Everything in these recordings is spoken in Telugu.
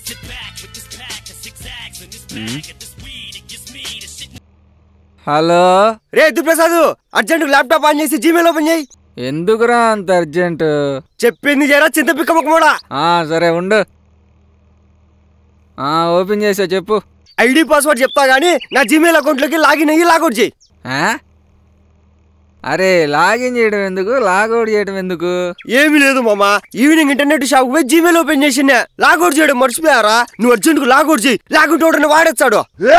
హలో రే దుప్రసాద్ అర్జెంట్ ల్యాప్టాప్ ఆన్ చేసి జీమెయిల్ ఓపెన్ చేయి ఎందుకురా అంత అర్జెంట్ చెప్పింది జరా చింతపిక్క ముఖమోడా ఆ సరే ఉండు ఆ ఓపెన్ చేసా చెప్పు ఐడి పాస్వర్డ్ చెప్తా గానీ నా జీమెయిల్ అకౌంట్లోకి లాగిన్ అయ్యి లాగౌట్ చేయి ఆ? అరే లాగిన్ చేయడం ఎందుకు లాగౌట్ చేయడం ఎందుకు ఏమీ లేదు మామ ఈవినింగ్ ఇంటర్నెట్ షాప్ పోయి జీమెయిల్ ఓపెన్ చేసిండే లాగౌట్ చేయడం మర్చిపోయారా నువ్వు అర్జెంట్ కు లాగౌట్ చేయి లాగౌట్ ఒకటి వాడేస్తాడు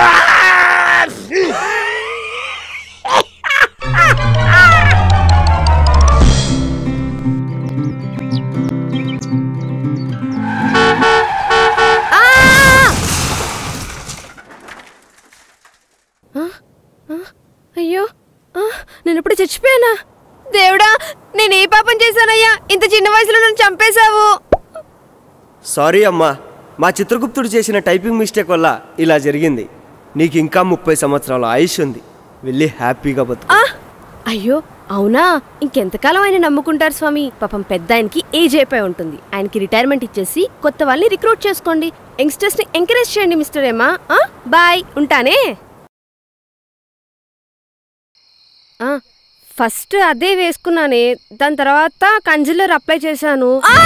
అయ్యో ఆ, నేను ఇప్పుడు చచ్చిపోయానా దేవుడా నేను ఏ పాపం చేశానయ్యా ఇంత చిన్న వయసులో నన్ను చంపేశావు సారీ అమ్మా మా చిత్రగుప్తుడు చేసిన టైపింగ్ మిస్టేక్ వల్ల ఇలా జరిగింది నీకు ఇంకా ముప్పై సంవత్సరాల ఆయుష్ ఉంది వెళ్ళి హ్యాపీగా బతుకు ఆ, అయ్యో అవునా ఇంకెంతకాలం ఆయన నమ్ముకుంటారు స్వామి పాపం పెద్ద ఆయనకి ఏజ్ అయిపోయి ఉంటుంది ఆయనకి రిటైర్మెంట్ ఇచ్చేసి కొత్త వాళ్ళని రిక్రూట్ చేసుకోండి యంగ్స్టర్స్ ని ఎంకరేజ్ చేయండి మిస్టర్ ఏమా బాయ్ ఉంటానే ఆ, ఫస్ట్ అదే వేసుకున్నానే దాని తర్వాత కన్సిలర్ అప్లై చేశాను ఆ!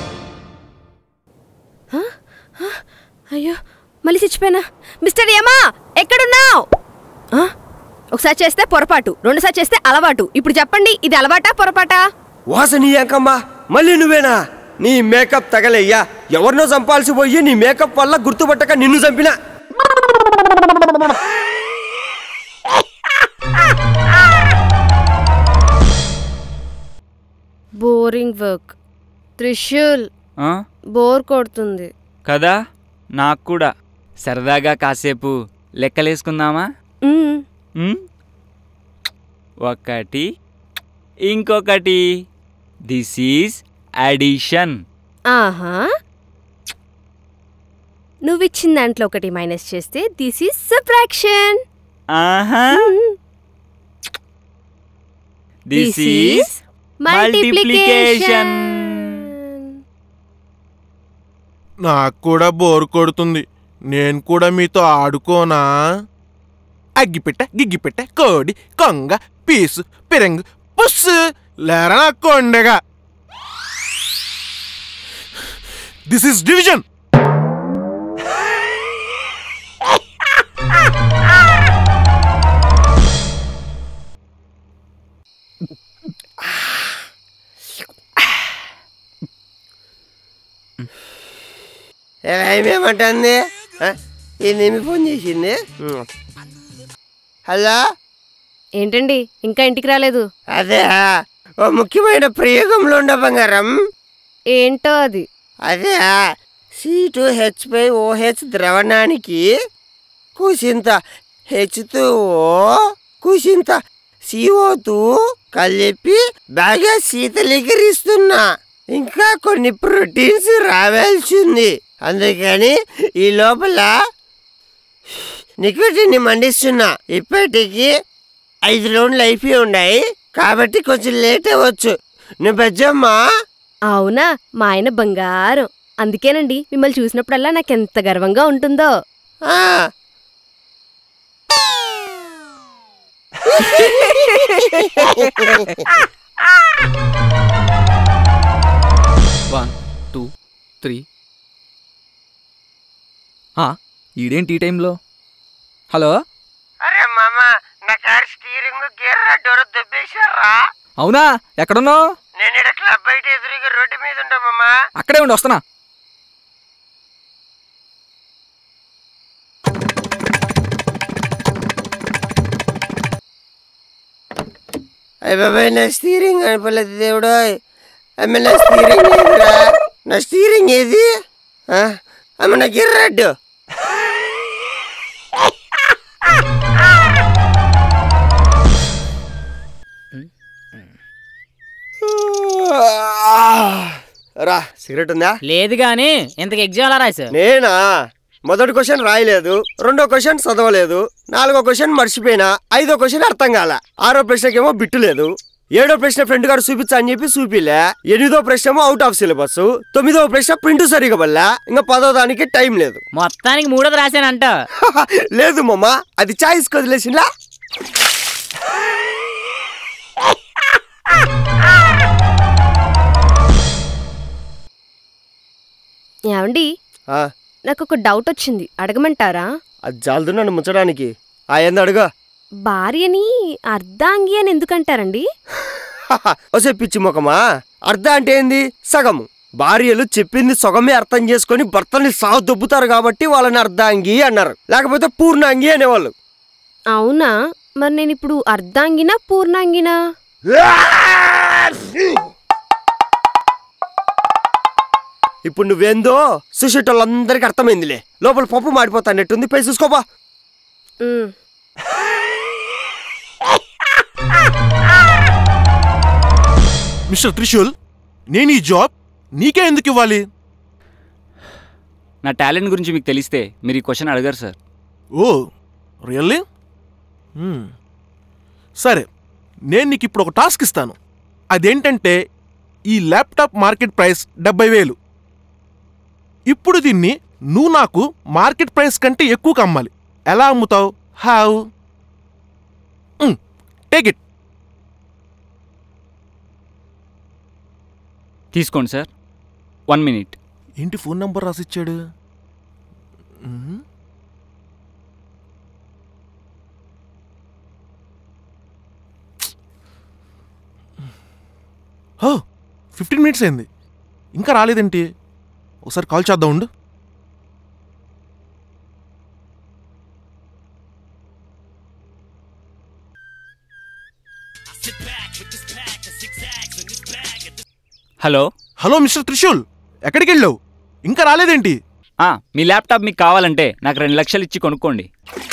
ఆ? ఆ? అయ్యో మళ్ళీ చచ్చిపోయానా మిస్టర్ ఏమా ఎక్కడున్నావు ఒకసారి చేస్తే పొరపాటు రెండుసారి చేస్తే అలవాటు ఇప్పుడు చెప్పండి ఇది అలవాటా పొరపాటా వాసని ఏంకమ్మా మళ్ళీ నువ్వేనా నీ మేకప్ తగలయ్యా ఎవరినో చంపాల్సి పోయి నీ మేకప్ వల్ల గుర్తుపట్టక నిన్ను చంపినా బోరింగ్ వర్క్ త్రిశూల్ ఆ? బోర్ కొడుతుంది కదా నాకు కూడా సరదాగా కాసేపు లెక్కలేసుకుందామా మ్మ్. ఉమ్? ఒకటి ఇంకొకటి దిస్ ఈజ్ అడిషన్ ఆహా నువ్విచ్చిన దాంట్లో ఒకటి మైనస్ చేస్తే దిస్ ఈజ్ సబ్ట్రాక్షన్ ఆహా దిస్ ఈజ్ మల్టిప్లికేషన్ నాకు కూడా బోరు కొడుతుంది నేను కూడా మీతో ఆడుకోనా అగ్గిపెట్ట గిగ్గిపెట్ట కోడి కొంగ పీసు పిరంగు పుస్సు లేరా నా కొండగా దిస్ ఇస్ డివిజన్ ఏమేమంటుంది ఏమేమి ఫోన్ చేసింది హలో ఏంటండి ఇంకా ఇంటికి రాలేదు అదే ఓ ముఖ్యమైన ప్రయోగంలో ఉండ బంగారం ఏంటో అది అదే C two H five OH ద్రవణానికి కుసింత హెచ్తో కుసింత సిఓతూ కలిపి బాగా శీతలీకరిస్తున్నా ఇంకా కొన్ని ప్రోటీన్స్ రావాల్సింది అందుకని ఈ లోపల నికోటిని మండిస్తున్నా ఇప్పటికి ఐదు రౌండ్లు అయిపోయి ఉన్నాయి కాబట్టి కొంచెం లేట్ అవ్వచ్చు నువ్వు బజ్జమ్మా అవునా మా ఆయన బంగారం అందుకేనండి మిమ్మల్ని చూసినప్పుడల్లా నాకు ఎంత గర్వంగా ఉంటుందో ఆ, వన్ టూ త్రీ ఈడేంటి ఈ టైంలో హలో అరే మామ నా కార్ స్టీరింగ్ గేర్ డోర్ దొబ్బేశారా అవునా ఎక్కడున్నావు నేను ఇక్కడ క్లబ్ బయట ఎదురుగా రోడ్డు మీద ఉంటా మామ అక్కడే ఉండి వస్తున్నా అయ్య బాబాయ్ నా స్టీరింగ్ అనిపలేదు దేవుడు అమ్మ నా స్టీరింగ్ ఏదిరా నా స్టీరింగ్ ఏది ఆ? అమ్మ నా గిర్రాడ్డు రా సిగరెట్ ఉందా లేదు గాని ఇంతకు ఎగ్జామ్ ఎలా రాశావు నేనా మొదటి క్వశ్చన్ రాయలేదు రెండో క్వశ్చన్ చదవలేదు నాలుగో క్వశ్చన్ మర్చిపోయినా ఐదో క్వశ్చన్ అర్థం కాల ఆరో ప్రశ్నకేమో బిట్టు లేదు ఏడో ప్రశ్న ఫ్రెండ్ గారు చూపించా అని చెప్పి చూపిలే ఎనిమిదో ప్రశ్న అవుట్ ఆఫ్ సిలబస్ తొమ్మిదో ప్రశ్న ప్రింట్ సరిగా వల్ల ఇంకా పదో దానికి టైం లేదు మొత్తానికి మూడోది రాశానంట లేదు మామ అది చాయిస్ వదిలేసింలా ఏమండి ఆ, నాకు ఒక డౌట్ వచ్చింది అడగమంటారా అది జాలదు నన్ను ముంచడానికి ఆ ఏంది అడుగు భార్యని అర్ధాంగి అని ఎందుకంటారండి వసే పిచ్చి ముఖమా అర్థం అంటే ఏంది సగము భార్యలు చెప్పింది సగమే అర్థం చేసుకొని భర్తని సాగు దొబ్బుతారు కాబట్టి వాళ్ళని అర్ధాంగి అన్నారు లేకపోతే పూర్ణాంగి అనేవాళ్ళు అవునా మరి నేను ఇప్పుడు అర్ధాంగినా పూర్ణాంగినా ఇప్పుడు నువ్వేందో సుషేటోళ్ళందరికీ అర్థమైందిలే లోపల పప్పు మాడిపోతానట్టుంది పై చూసుకోపా ఉమ్. మిస్టర్ త్రిశూల్ నేను ఈ జాబ్ నీకే ఎందుకు ఇవ్వాలి నా టాలెంట్ గురించి మీకు తెలిస్తే మీరు ఈ క్వశ్చన్ అడగారు సార్ ఓ రియల్లీ సరే నేను నీకు ఇప్పుడు ఒక టాస్క్ ఇస్తాను అదేంటంటే ఈ ల్యాప్టాప్ మార్కెట్ ప్రైస్ డెబ్బై వేలు ఇప్పుడు దీన్ని నువ్వు నాకు మార్కెట్ ప్రైస్ కంటే ఎక్కువకు అమ్మాలి ఎలా అమ్ముతావు హావ్ టేక్ ఇట్ తీసుకోండి సార్ వన్ మినిట్ ఏంటి ఫోన్ నంబర్ రాసిచ్చాడు మ్మ్. హో ఫిఫ్టీన్ మినిట్స్ అయింది ఇంకా రాలేదేంటి ఒకసారి కాల్ చేద్దాం ఉండు హలో హలో మిస్టర్ త్రిశూల్ ఎక్కడికి వెళ్ళావు ఇంకా రాలేదేంటి ఆ, మీ ల్యాప్టాప్ మీకు కావాలంటే నాకు రెండు లక్షలు ఇచ్చి కొనుక్కోండి